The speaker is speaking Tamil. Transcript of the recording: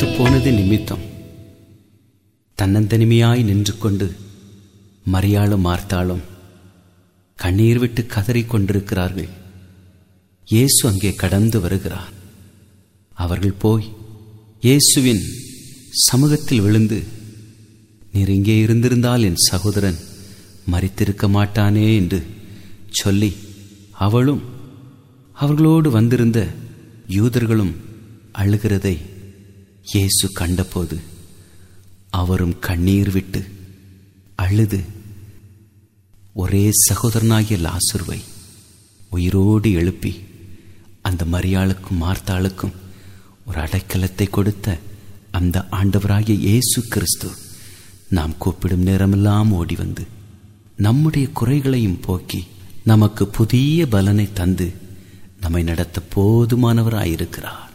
மறித்து போனது நிமித்தம் தன்னந்தனிமையாய் நின்று கொண்டு மரியாளும் மார்த்தாளும் கண்ணீர் விட்டு கதறிக் கொண்டிருக்கிறார்கள் இயேசு அங்கே கடந்து வருகிறார் அவர்கள் போய் இயேசுவின் சமூகத்தில் விழுந்து நீர் இங்கே இருந்திருந்தால் என் சகோதரன் மறித்திருக்க மாட்டானே என்று சொல்லி அவளும் அவர்களோடு வந்திருந்த யூதர்களும் அழுகிறதை இயேசு கண்டபோது அவரும் கண்ணீர் விட்டு அழுது ஒரே சகோதரனாகிய லாசுருவை உயிரோடு எழுப்பி அந்த மரியாளுக்கும் மார்த்தாளுக்கும் ஒரு அடைக்கலத்தை கொடுத்த அந்த ஆண்டவராகிய இயேசு கிறிஸ்து நாம் கூப்பிடும் நேரமெல்லாம் ஓடி வந்து நம்முடைய குறைகளையும் போக்கி நமக்கு புதிய பலனை தந்து நம்மை நடத்த போதுமானவராயிருக்கிறார்